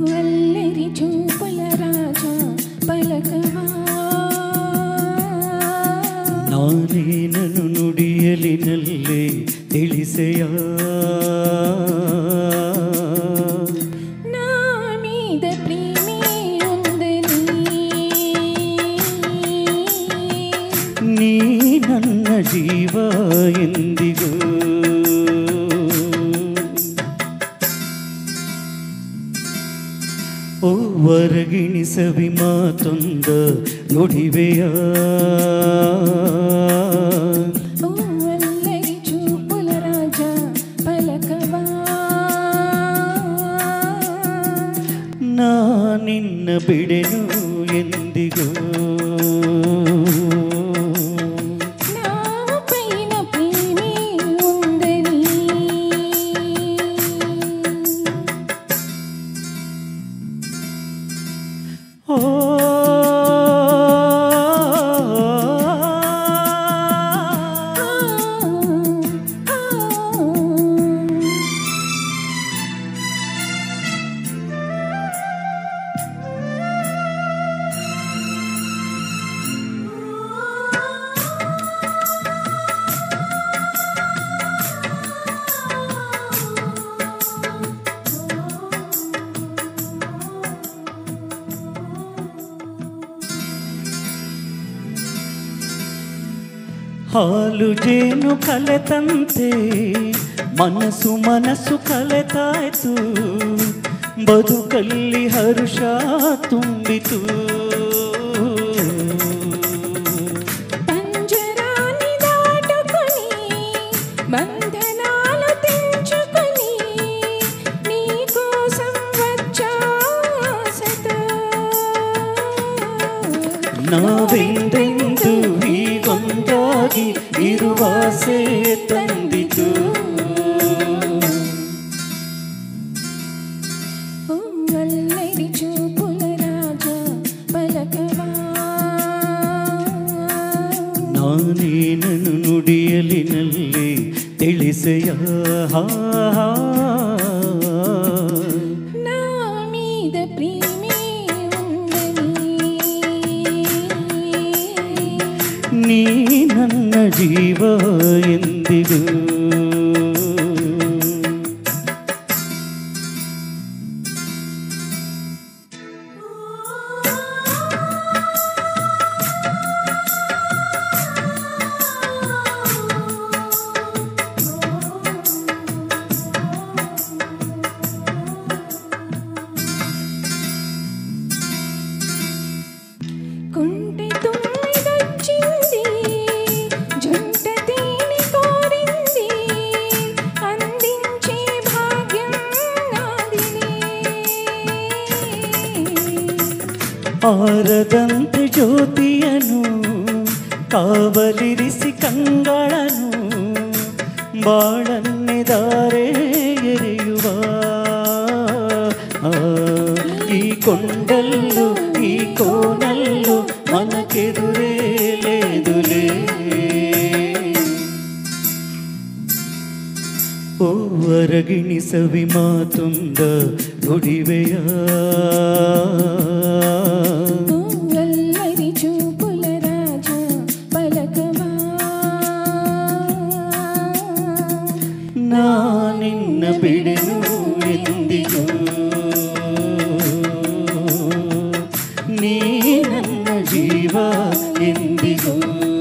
అల్లరి చూపుల రాజా పలకవా ನಾನೇ ನನು ನುಡಿಯಲಿನಲ್ಲೇ ತಿಳಿಸೆಯ నా మీద ప్రేమే ఉందని ನೀ ನನ್ನ ಜೀವ ಎಂದಿಗೂ ಓ ಹೊರಗಿಣಿಸವಿ ಮಾತೊಂದ ನುಡಿವೆಯ ఓ అల్లరి చూపుల రాజా పలకవా ನಾ ನಿನ್ನ ಬಿಡೆನು ಎಂದಿಗೂ నా పైన ప్రేమే ఉందని ಓ ఆ, ఆ. ಹಾಲು ಜೇನು ಕಲೆತಂತೆ ಮನಸ್ಸು ಮನಸ್ಸು ಕಲೆತಾಯ್ತು ಬದುಕಲ್ಲಿ ಹರುಷ ತುಂಬಿತು పంజరాన్ని దాటుకొని బంధనాలు తెంచుకొని నీ కోసం వచ్చాసతో ನಾವೆಂದೆಂದು ಹೀಗೊಂದಾಗಿ ಇರುವಾಸೆ ತಂದಿತು ఓ అల్లరి చూపుల రాజా పలకవా ನಾನೇ ನನು ನುಡಿಯಲಿನಲ್ಲಿ ತಿಳಿಸೆಯ ಹಾ నా మీద ప్రేమే ఉందని ನೀ ನನ್ನ ಜೀವ ಎಂದಿಗೂ కుంటి తుమ్మిదొచ్చింది జంట తేనె కోరింది అందించే భాగ్యం నాదిలే ಆರದಂತೆ ಜ್ಯೋತಿಯನು ಕಾವಲಿರಿಸಿ ಕಂಗಳನು ಬಾಳನ್ನೆದಾರೆ ಎರೆಯುವ ಆ, ಈ ಕೊಂಡಲ್ಲು ಈ ಕೋನಲ್ಲು ಮನಕೆದುರೇ ಲೇದುಲೇ ಓ ಹೊರಗಿಣಿಸವಿ ಮಾತುಂದ ನುಡಿವೆಯ ఓ అల్లరి చూపుల రాజా పలకవా ನಾ ನಿನ್ನ ಬಿಡೆನು ಎಂದಿಗೂ ನೀ ನನ್ನ ಜೀವ ಎಂದಿಗೂ